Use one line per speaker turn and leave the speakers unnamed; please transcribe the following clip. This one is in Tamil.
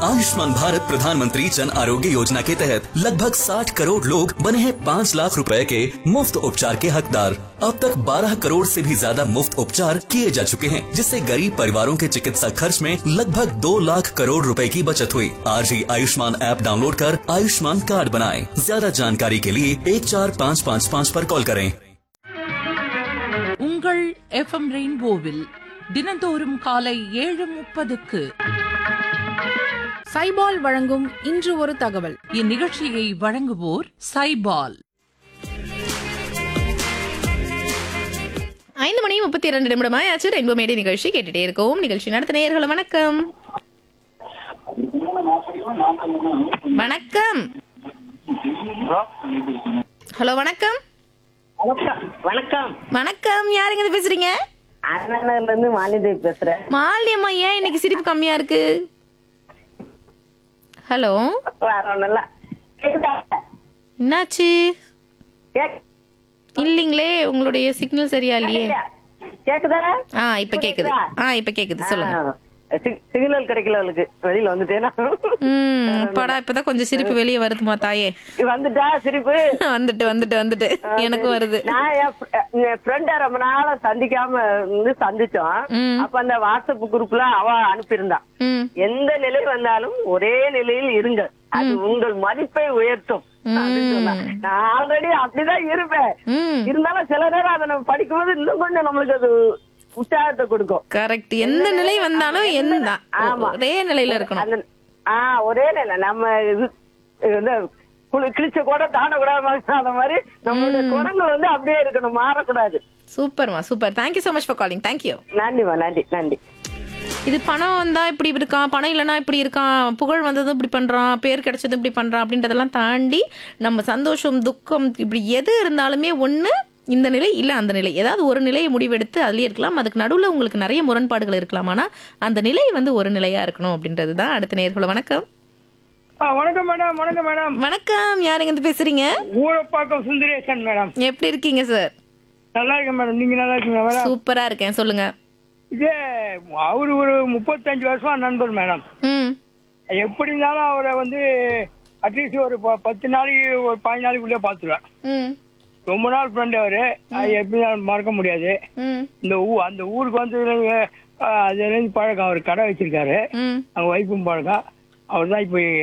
आयुष्मान भारत प्रधानमंत्री जन आरोग्य योजना के तहत लगभग 60 करोड़ लोग बने हैं 5 लाख रुपए के मुफ्त उपचार के हकदार अब तक 12 करोड़ से भी ज्यादा मुफ्त उपचार किए जा चुके हैं जिससे गरीब परिवारों के चिकित्सा खर्च में लगभग 2 लाख करोड़ रुपए की बचत हुई आज ही आयुष्मान ऐप डाउनलोड कर आयुष्मान कार्ड बनाएं ज्यादा जानकारी के लिए एक चार पाँच पाँच पाँच पर कॉल करें
உங்கள் எஃப்எம் ரெயின்போவில் தினந்தோறும் காலை ஏழு முப்பதுக்கு
சைபால் வழங்கும் இன்று ஒரு தகவல்
இந்நிகழ்ச்சியை வழங்குவோர் சைபால்
ஐந்து மணி முப்பத்தி இரண்டு நிமிடமாயாச்சு ரெயின்போ மேடை நிகழ்ச்சி கேட்டுட்டே இருக்கோம் நிகழ்ச்சி நடத்த நேயர்களை வணக்கம் வணக்கம் ஹலோ வணக்கம்
வணக்கம் வணக்கம்
வணக்கம் யாருங்க இது பேசுறீங்க
அண்ணனர்ல இருந்து மாலிதேவி பேசுறேன்
மாலினி அம்மா ஏன் இன்னைக்கு சிரிப்பு கம்மியா இருக்கு ஹலோ
வேற ஒண்ணுல்ல கேக்குதா
என்னாச்சு
கேக்-
இல்லீங்களே உங்களுடைய சிக்னல் சரியா இல்லையே
கேக்குதா
ஆ இப்ப கேக்குது ஆ இப்ப கேக்குது சொல்லுங்க
ஆ, சி- சிக்னல் கிடைக்கல அவளுக்கு வெளியில வந்துட்டேனா
ம் படா இப்பதான் கொஞ்சம் சிரிப்பு வெளியே வருதுமா தாயே
வந்துட்டா சிரிப்பு
வந்துட்டு வந்துட்டு வந்துட்டு எனக்கும் வருது
நான் என் ஃப்ரெண்ட ரொம்ப நாளா சந்திக்காம இருந்து சந்திச்சோம்
ம்.
அப்ப அந்த வாட்ஸ்அப் குரூப்ல அவ அனுப்பியிருந்தான்
ம்
எந்த நிலை வந்தாலும் ஒரே நிலையில் இருங்க அது உங்கள் மதிப்பை உயர்த்தும் அப்படின்னு சொன்னா. நான் ஆல்ரெடி அப்படிதான் இருப்பேன்
ம்
இருந்தாலும் சில நேரம் அதை நம்ம படிக்கும்போது இன்னும் கொஞ்சம் நம்மளுக்கு அது உற்சாகத்தை கொடுக்கும்
கரெக்ட் எந்த நிலை வந்தாலும் எந்த
ஆமா.
ஒரே நிலையில இருக்கணும்
அந்த ஆ ஒரே நிலை நம்ம இது இது வந்து குளி கிழிச்ச கூட தாண்ட கூடாது அந்த மாதிரி நம்மளுடைய குணங்கள் வந்து அப்படியே இருக்கணும் மாறக்கூடாது
சூப்பர்மா super thank you so much for calling thank you
நன்றிமா நன்றி நன்றி
இது பணம் வந்தா இப்படி இருக்கான் பணம் இல்லைன்னா இப்படி இருக்கான் புகழ் வந்ததும் இப்படி பண்றான் பேர் கிடைச்சதும் இப்படி பண்றான் அப்படின்றதெல்லாம் தாண்டி நம்ம சந்தோஷம் துக்கம் இப்படி எது இருந்தாலுமே ஒண்ணு இந்த நிலை இல்ல அந்த நிலை ஏதாவது ஒரு நிலையை முடிவெடுத்து அதுலயே இருக்கலாம் அதுக்கு நடுவுல உங்களுக்கு நிறைய முரண்பாடுகள் இருக்கலாம் ஆனா அந்த நிலை வந்து ஒரு நிலையா இருக்கணும் அப்படின்றது தான் அடுத்த நேர்களை வணக்கம்
ஆ, வணக்கம் மேடம் வணக்கம் மேடம்
வணக்கம் யாருங்க இருந்து பேசுறீங்க
ஊரப்பாக்கம் சுந்தரேசன் மேடம்
எப்படி இருக்கீங்க சார்
நல்லா இருக்கேன் மேடம் நீங்க நல்லா இருக்கீங்க மேடம்
சூப்பரா இருக்கேன் சொல்லுங்க
இது அவரு ஒரு முப்பத்தஞ்சு வருஷமா நண்பர் மேடம்
ம்
எப்படி இருந்தாலும் அவரை வந்து அட்லீஸ்ட் ஒரு ப- பத்து நாளைக்கு ஒரு பதினஞ்சு நாளைக்குள்ளே பார்த்துருவேன்
ம்
ரொம்ப நாள் ஃப்ரெண்ட் அவரு அது எப்படி இருந்தாலும் மறக்க முடியாது
ம்
இந்த ஊ அந்த ஊருக்கு வந்து அதுலேருந்து பழக்கம் அவர் கடை வச்சிருக்காரு
ம்
அவங்க ஒய்ஃபும் பழக்கம் அவர் தான் இப்போ